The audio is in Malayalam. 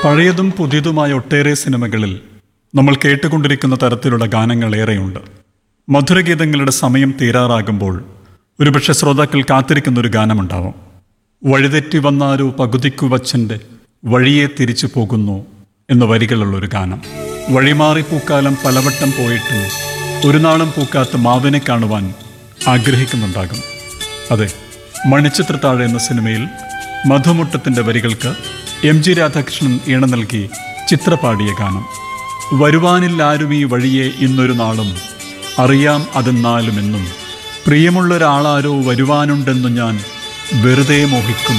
പഴയതും പുതിയതുമായ ഒട്ടേറെ സിനിമകളിൽ നമ്മൾ കേട്ടുകൊണ്ടിരിക്കുന്ന തരത്തിലുള്ള ഗാനങ്ങൾ ഏറെയുണ്ട് മധുരഗീതങ്ങളുടെ സമയം തീരാറാകുമ്പോൾ ഒരുപക്ഷെ ശ്രോതാക്കൾ കാത്തിരിക്കുന്ന ഒരു ഗാനമുണ്ടാവും വഴിതെറ്റി വന്നാരോ പകുതിക്കു വച്ചൻ്റെ വഴിയെ തിരിച്ചു പോകുന്നു എന്ന വരികളുള്ള ഒരു ഗാനം വഴിമാറി പൂക്കാലം പലവട്ടം പോയിട്ടും ഒരു നാളും പൂക്കാത്ത മാവിനെ കാണുവാൻ ആഗ്രഹിക്കുന്നുണ്ടാകും അതെ മണിച്ചിത്രത്താഴ് എന്ന സിനിമയിൽ മധുമുട്ടത്തിൻ്റെ വരികൾക്ക് എം ജി രാധാകൃഷ്ണൻ ഈണ നൽകി ചിത്ര പാടിയ ഗാനം വരുവാനില്ലാരും ഈ വഴിയെ ഇന്നൊരു നാളും അറിയാം അതെന്നാലുമെന്നും പ്രിയമുള്ളൊരാളാരോ വരുവാനുണ്ടെന്നു ഞാൻ വെറുതെ മോഹിക്കുന്നു